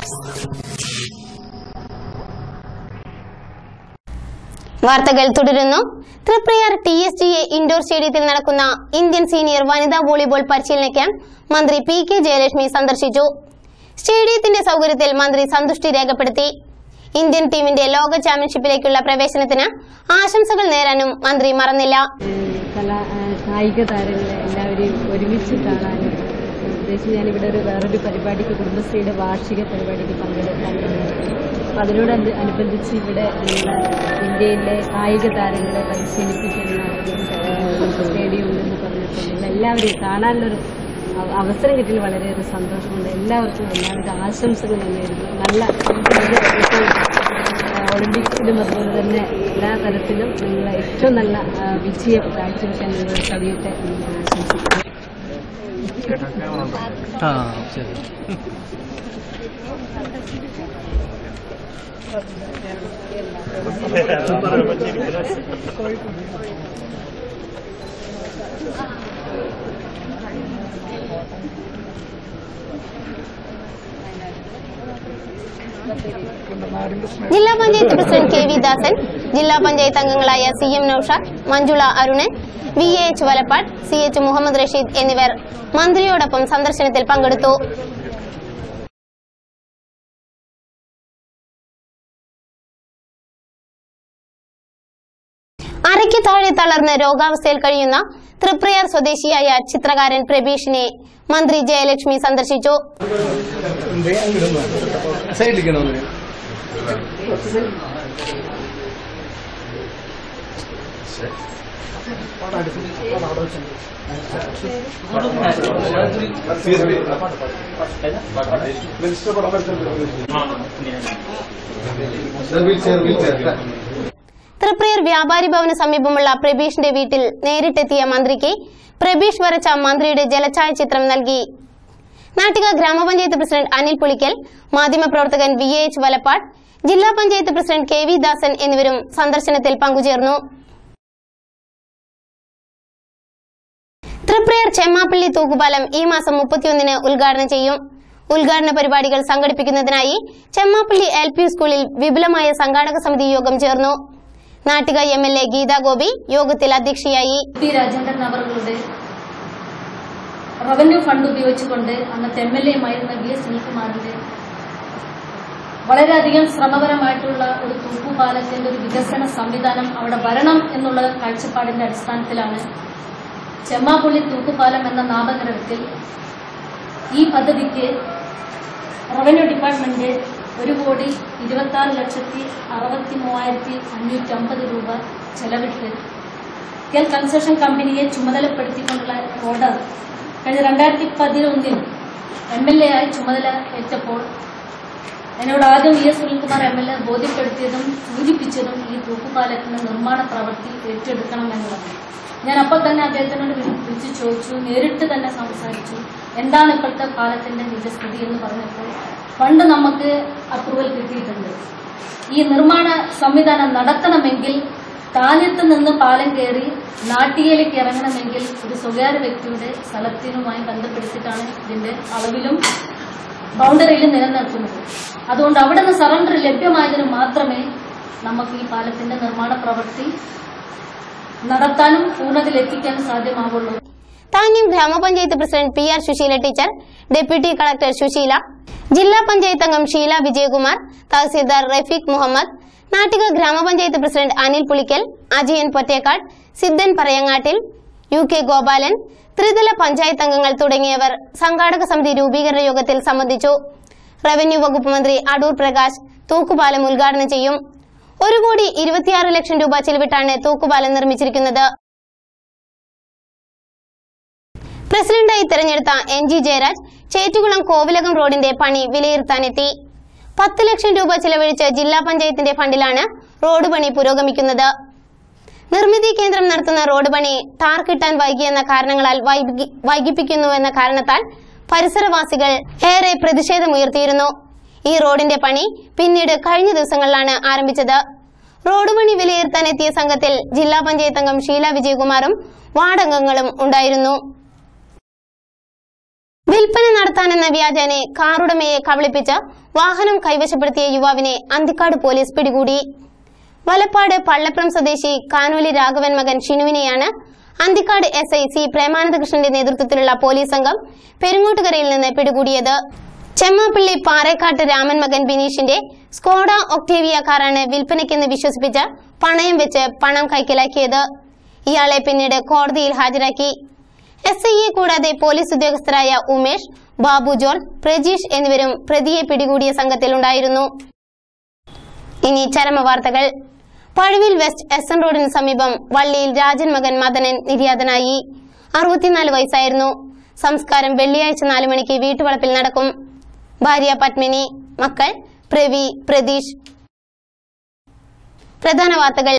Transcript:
stars വാർത്തകൾ തുടരുന്നു Triprayar T S G A indoor സ്റ്റേഡിയത്തിൽ നടക്കുന്ന ഇന്ത്യൻ സീനിയർ വനിതാ വോളിബോൾ പരിശീലന ക്യാമ്പ് മന്ത്രി പി കെ ജയലക്ഷ്മി സന്ദർശിച്ചു സ്റ്റേഡിയത്തിന്റെ സൗകര്യത്തിൽ മന്ത്രി സന്തുഷ്ടി രേഖപ്പെടുത്തി ഇന്ത്യൻ ടീമിന്റെ ലോക ചാമ്പ്യൻഷിപ്പിലേക്കുള്ള പ്രവേശനത്തിന് ആശംസകൾ നേരാനും മന്ത്രി മറന്നില്ല കലാ ഏഹ് കായിക താരങ്ങളെ എല്ലാവരെയും ഒരുമിച്ച് കാണാനും ഉദ്ദേശിച്ച് ഞാനിവിടെ ഒരു വേറൊരു പരിപാടിക്ക് കുടുംബശ്രീയുടെ വാർഷിക പരിപാടിക്ക് പങ്കെടുക്കാൻ അപ്പം അതിനോട് അനു- അനുബന്ധിച്ച് ഇവിടെ ഉള്ള ഇന്ത്യയിലെ കായിക താരങ്ങളെ പരിശീലിപ്പിക്കുന്ന ഒരു ഏഹ് സ്റ്റേഡിയം ഉണ്ടെന്ന് പറഞ്ഞപ്പോൾ നിങ്ങൾ എല്ലാവരെയും കാണാനുള്ളൊരു അവ- അവസരം കിട്ടിയതിൽ വളരെയേറെ സന്തോഷമുണ്ട് എല്ലാവർക്കും എല്ലാവിധ ആശംസകൾ നേരുന്നു നല്ല ഇത് ഇപ്പോൾ ഒളിമ്പിക്സിലും അതുപോലെ തന്നെ എല്ലാ തരത്തിലും നിങ്ങൾ ഏറ്റവും നല്ല ആ, വിജയം കാഴ്ചവെക്കാൻ നിങ്ങൾ കഴിയട്ടെ എന്ന് ഞാൻ ആശംസിക്കുന്നു ആ ശരി ജില്ലാ panchayat president K V Dasan ജില്ലാ പഞ്ചായത്ത് അംഗങ്ങളായ C M Naushad Manjula Arunan V A H Valappad C H Muhammad Rasheed എന്നിവർ മന്ത്രിയോടൊപ്പം സന്ദർശനത്തിൽ പങ്കെടുത്തു അരയ്ക്ക് താഴെ തളർന്ന് രോഗാവസ്ഥയിൽ കഴിയുന്ന തൃപ്രയാർ സ്വദേശിയായ ചിത്രകാരൻ പ്രബീഷിനെ മന്ത്രി ജയലക്ഷ്മി സന്ദർശിച്ചു സൈഡിലിരിക്കണോ തൃപ്രയർ വ്യാപാരി ഭവന് സമീപമുള്ള പ്രബീഷിന്റെ വീട്ടിൽ നേരിട്ടെത്തിയ മന്ത്രിക്ക് പ്രബീഷ് വരച്ച മന്ത്രിയുടെ ജലഛായ ചിത്രം നൽകി നാട്ടിക ഗ്രാമപഞ്ചായത്ത് പ്രസിഡന്റ് അനിൽ പുളിക്കൽ മാധ്യമപ്രവർത്തകൻ വി എ എച്ച് വലപ്പാട് ജില്ലാ panchayat president K V Dasan എന്നിവരും സന്ദർശനത്തിൽ പങ്കുചേർന്നു തൃപ്രയർ ചെമ്മാപ്പള്ളി തൂക്കുപാലം ഈ മാസം മുപ്പത്തിയൊന്നിന് ഉദ്ഘാടനം ചെയ്യും ഉദ്ഘാടന പരിപാടികൾ സംഘടിപ്പിക്കുന്നതിനായി ചെമ്മാപ്പള്ളി എൽ പി സ്കൂളിൽ വിപുലമായ സംഘാടക സമിതി യോഗം ചേർന്നു Nattika M L A Geetha Gopi യോഗത്തിൽ അധ്യക്ഷയായി പി രാജേന്ദ്രൻ അവர்களுടെ റവന്യൂ ഫണ്ട് ഉപയോഗിച്ചുകൊണ്ട് അന്നത്തെ എം എൽ എമായിരുന്ന വി എസ് സുനിൽകുമാറിന്റെ വളരെയധികം ശ്രമകരമായിട്ടുള്ള ഒരു തൂക്കുപാലത്തിന്റെ ഒരു വികസന സംവിധാനം അവിടെ വരണം എന്നുള്ള കാഴ്ചപ്പാടിന്റെ അടിസ്ഥാനത്തിലാണ് ചെമ്മാപ്പള്ളി തൂക്കുപാലം എന്ന നാമകരണത്തിൽ ഈ പദ്ധതിക്ക് റവന്യൂ ഡിപ്പാർട്ട്മെന്റ് ഒരു കോടി ഇരുപത്തി ആറ് ലക്ഷത്തി അറുപത്തി മൂവായിരത്തി അഞ്ഞൂറ്റി അമ്പത് രൂപ ചെലവിട്ട് കെൽ കൺസ്ട്രക്ഷൻ കമ്പനിയെ ചുമതലപ്പെടുത്തിക്കൊണ്ടുള്ള ഓർഡർ കഴിഞ്ഞ രണ്ടായിരത്തി പതിനൊന്നിൽ എം എൽ എ ആയി ചുമതല ഏറ്റപ്പോൾ എന്നോട് ആദ്യം V S Sunilkumar M L A ബോധ്യപ്പെടുത്തിയതും സൂചിപ്പിച്ചതും ഈ തൂക്കുപാലത്തിന്റെ നിർമ്മാണ പ്രവൃത്തി ഏറ്റെടുക്കണം എന്നുള്ളത് ഞാൻ അപ്പോൾ തന്നെ അദ്ദേഹത്തിനോട് വിളി- വിളിച്ചു ചോദിച്ചു നേരിട്ട് തന്നെ സംസാരിച്ചു എന്താണ് ഇപ്പോഴത്തെ പാലത്തിന്റെ നിജസ്ഥിതി എന്ന് പറഞ്ഞപ്പോൾ ഫണ്ട് നമുക്ക് അപ്രൂവൽ കിട്ടിയിട്ടുണ്ട് ഈ നിർമ്മാണ സംവിധാനം നടത്തണമെങ്കിൽ താന്യത്ത് നിന്ന് പാലം കയറി നാട്ടികയിലേക്ക് ഇറങ്ങണമെങ്കിൽ ഒരു സ്വകാര്യ വ്യക്തിയുടെ സ്ഥലത്തിനുമായി ബന്ധപ്പെടുത്തിയിട്ടാണ് ഇതിന്റെ അളവിലും ബൗണ്ടറിയിലും നിലനിർത്തുന്നത് അതുകൊണ്ട് അവിടെ നിന്ന് സറണ്ടർ ലഭ്യമായതിന് മാത്രമേ നമുക്ക് ഈ പാലത്തിന്റെ നിർമ്മാണ പ്രവൃത്തി നടത്താനും പൂർണ്ണതയിലെത്തിക്കാനും സാധ്യമാവുള്ളൂ താന്യം ഗ്രാമപഞ്ചായത്ത് president P R Susheela teacher deputy collector Susheela ജില്ലാ പഞ്ചായത്ത് അംഗം ഷീല വിജയകുമാർ തഹസീൽദാർ റഫീഖ് മുഹമ്മദ് നാട്ടിക ഗ്രാമപഞ്ചായത്ത് president Anil Pulikkal Ajayan Pottekkad Siddhan Parayangattil U K Gopalan ത്രിതല പഞ്ചായത്ത് അംഗങ്ങൾ തുടങ്ങിയവർ സംഘാടക സമിതി രൂപീകരണ യോഗത്തിൽ സംബന്ധിച്ചു റവന്യൂ വകുപ്പ് മന്ത്രി അടൂർ പ്രകാശ് തൂക്കുപാലം ഉദ്ഘാടനം ചെയ്യും ഒരു കോടി ഇരുപത്തിയാറ് ലക്ഷം രൂപ ചെലവിട്ടാണ് തൂക്കുപാലം നിർമ്മിച്ചിരിക്കുന്നത് പ്രസിഡന്റായി തെരഞ്ഞെടുത്ത എൻ ജി ജയരാജ് ചേറ്റുകുളം കോവിലകം റോഡിന്റെ പണി വിലയിരുത്താനെത്തി പത്ത് ലക്ഷം രൂപ ചെലവഴിച്ച് ജില്ലാ പഞ്ചായത്തിന്റെ ഫണ്ടിലാണ് റോഡ് പണി പുരോഗമിക്കുന്നത് നിർമ്മിതി കേന്ദ്രം നടത്തുന്ന റോഡ് പണി ടാർ കിട്ടാൻ വൈകിയെന്ന കാരണങ്ങളാൽ വൈകി- വൈകിപ്പിക്കുന്നുവെന്ന കാരണത്താൽ പരിസരവാസികൾ ഏറെ പ്രതിഷേധമുയർത്തിയിരുന്നു ഈ റോഡിന്റെ പണി പിന്നീട് കഴിഞ്ഞ ദിവസങ്ങളിലാണ് ആരംഭിച്ചത് റോഡ് പണി വിലയിരുത്താനെത്തിയ സംഘത്തിൽ ജില്ലാ പഞ്ചായത്ത് അംഗം ഷീല വിജയകുമാറും വാർഡംഗങ്ങളും ഉണ്ടായിരുന്നു വിൽപ്പന നടത്താനെന്ന വ്യാജനെ കാറുടമയെ കബളിപ്പിച്ച് വാഹനം കൈവശപ്പെടുത്തിയ യുവാവിനെ അന്തിക്കാട് പോലീസ് പിടികൂടി വലപ്പാട് പള്ളപ്രം സ്വദേശി കാനോലി രാഘവൻ മകൻ ഷിനുവിനെയാണ് അന്തിക്കാട് എസ് ഐ സി പ്രേമാനന്ദകൃഷ്ണന്റെ നേതൃത്വത്തിലുള്ള പോലീസ് സംഘം പെരുങ്ങോട്ടുകരയിൽ നിന്ന് പിടികൂടിയത് ചെമ്മാപ്പള്ളി പാറേക്കാട്ട് രാമൻ മകൻ ബിനീഷിന്റെ സ്കോഡ ഒക്ടേവിയ കാറാണ് വിൽപ്പനയ്ക്കെന്ന് വിശ്വസിപ്പിച്ച് പണയം വെച്ച് പണം കൈക്കലാക്കിയത് ഇയാളെ പിന്നീട് കോടതിയിൽ ഹാജരാക്കി എസ് ഐയെ കൂടാതെ പോലീസ് ഉദ്യോഗസ്ഥരായ ഉമേഷ് ബാബു ജോർജ് പ്രജീഷ് എന്നിവരും പ്രതിയെ പിടികൂടിയ സംഘത്തിലുണ്ടായിരുന്നു ഇനി ചരമ വാർത്തകൾ പഴുവിൽ വെസ്റ്റ് എസ് എൻ റോഡിന് സമീപം വള്ളിയിൽ രാജൻ മകൻ മദനൻ നിര്യാതനായി അറുപത്തിനാല് വയസ്സായിരുന്നു സംസ്കാരം വെള്ളിയാഴ്ച നാലു മണിക്ക് വീട്ടുവളപ്പിൽ നടക്കും ഭാര്യ പത്മിനി മക്കൾ പ്രവി പ്രതീഷ് പ്രധാന വാർത്തകൾ